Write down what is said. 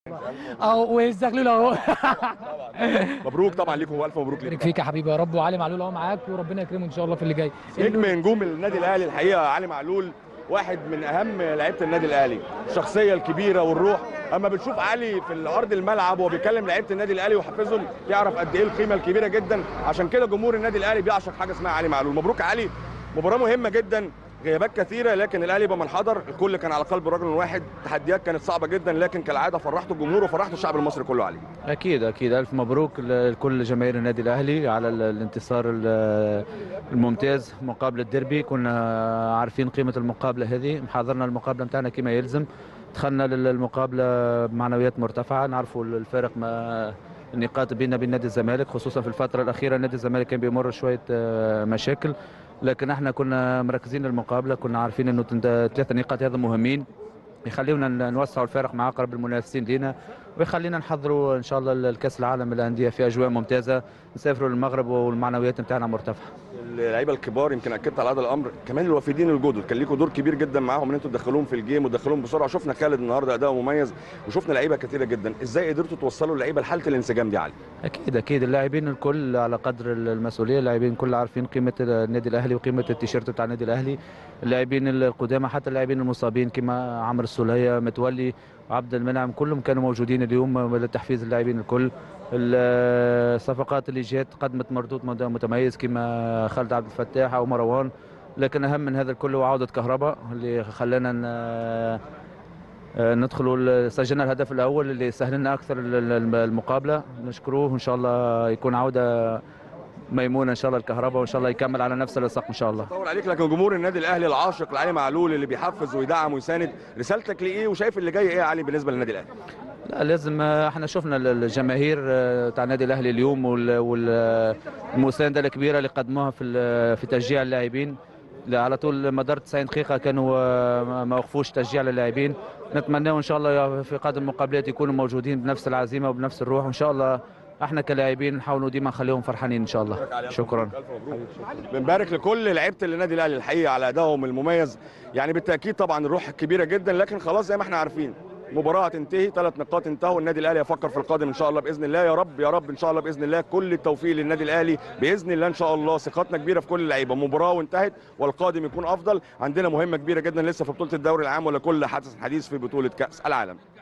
اهو والزغلول اهو مبروك طبعا ليكم والف مبروك يبارك ليكم فيك يا حبيبي يا رب وعلي معلول اهو معاك وربنا يكرمه ان شاء الله في اللي جاي نجم نجوم النادي الاهلي الحقيقه علي معلول واحد من اهم لعيبه النادي الاهلي الشخصيه الكبيره والروح اما بتشوف علي في ارض الملعب وهو بيكلم لعيبه النادي الاهلي ويحفزهم تعرف قد ايه القيمه الكبيره جدا عشان كده جمهور النادي الاهلي بيعشق حاجه اسمها علي معلول مبروك يا علي مباراه مهمه جدا غيابات كثيره لكن الاهلي بمن حضر الكل كان على قلب رجل واحد تحديات كانت صعبه جدا لكن كالعاده فرحتوا الجمهور وفرحتوا الشعب المصري كله علي اكيد اكيد الف مبروك لكل جماهير النادي الاهلي على ال- الانتصار ال- الممتاز مقابله الديربي كنا عارفين قيمه المقابله هذه محضرنا المقابله نتاعنا كما يلزم دخلنا للمقابله بمعنويات مرتفعه نعرفوا الفارق ما النقاط بيننا وبين نادي الزمالك خصوصا في الفتره الاخيره نادي الزمالك كان بيمر شويه آه، مشاكل لكن احنا كنا مركزين المقابله كنا عارفين انه تند- ثلاثه نقاط هذا مهمين يخليونا ن- نوسعوا الفارق مع اقرب المنافسين لينا ويخلينا نحضروا ان شاء الله الكاس العالم للانديه في اجواء ممتازه نسافروا للمغرب والمعنويات نتاعنا مرتفعه اللعيبه الكبار يمكن اكدت على هذا الامر كمان الوافدين الجدد كان ليكم دور كبير جدا معاهم ان انتوا تدخلوهم في الجيم وتدخلوهم بسرعه شفنا خالد النهارده اداؤه مميز وشفنا لعيبه كثيره جدا ازاي قدرتوا توصلوا اللعيبه لحاله الانسجام دي علي اكيد اكيد اللاعبين الكل على قدر المسؤوليه اللاعبين الكل عارفين قيمه النادي الاهلي وقيمه التيشيرت بتاع النادي الاهلي اللاعبين القدامى حتى اللاعبين المصابين كما عمرو السوليه متولي وعبد المنعم كلهم كانوا موجودين اليوم لتحفيز اللاعبين الكل الصفقات اللي جات قدمت مردود مت- متميز كما خالد عبد الفتاح او مروان لكن اهم من هذا الكل هو عوده كهرباء اللي خلانا ن- آه، ندخلوا ال- سجلنا الهدف الاول اللي سهل لنا اكثر ال- ال- المقابله نشكروه ان شاء الله يكون عوده ميمونه ان شاء الله الكهرباء وان شاء الله يكمل على نفس الساق ان شاء الله طول عليك لكن جمهور النادي الاهلي العاشق لعلي معلول اللي بيحفز ويدعم ويساند رسالتك لايه وشايف اللي جاي ايه يا علي بالنسبه للنادي الاهلي لا لازم آه، احنا شفنا ال- الجماهير آه، تاع النادي الاهلي اليوم والمسانده الكبيره اللي قدموها في ال- في تشجيع اللاعبين لا، على طول مدار 90 دقيقه كانوا آه، ما- ما وقفوش تشجيع للاعبين نتمنى ان شاء الله في قادم المقابلات يكونوا موجودين بنفس العزيمه وبنفس الروح وان شاء الله احنا كلاعبين نحاولوا ديما نخليهم فرحانين ان شاء الله شكرا بنبارك لكل لعيبه النادي الاهلي الحقيقه على ادائهم المميز يعني بالتاكيد طبعا الروح كبيره جدا لكن خلاص زي ما احنا عارفين مباراة هتنتهي ثلاث نقاط انتهوا النادي الاهلي يفكر في القادم ان شاء الله باذن الله يا رب يا رب ان شاء الله باذن الله كل التوفيق للنادي الاهلي باذن الله ان شاء الله ثقتنا كبيره في كل اللعيبه مباراه وانتهت والقادم يكون افضل عندنا مهمه كبيره جدا لسه في بطوله الدوري العام ولا كل حدث حديث في بطوله كاس العالم